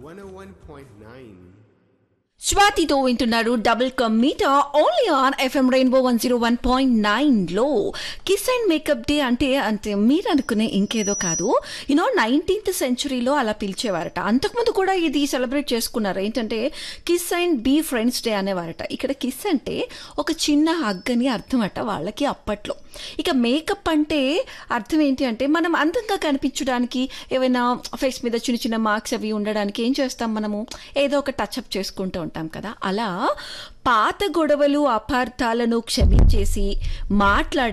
101.9. స్వాతితో వింటున్నారు డబుల్ కమ్మీటా only on FM rainbow one zero one point nine లో కిస్ అండ్ మేకప్ డే అంటే అంటే మీరు అనుకునే ఇంకేదో కాదు యూనో నైన్టీన్త్ సెంచురీలో అలా పిలిచేవారట అంతకుముందు కూడా ఇది సెలబ్రేట్ చేసుకున్నారు ఏంటంటే kiss and be friends day అనేవారట ఇక్కడ కిస్ అంటే ఒక చిన్న హగ్ అని అర్థం అట వాళ్ళకి అప్పట్లో ఇక మేకప్ అంటే అర్థం ఏంటి అంటే మనం అందంగా కనిపించడానికి ఏమైనా ఫేస్ మీద చిన్న చిన్న మార్క్స్ అవి ఉండడానికి ఏం చేస్తాం మనము ఏదో ఒక టచ్అప్ చేసుకుంటూ ఉంటాం కదా అలా పాత గొడవలు అపార్థాలను క్షమించేసి మాట్లాడి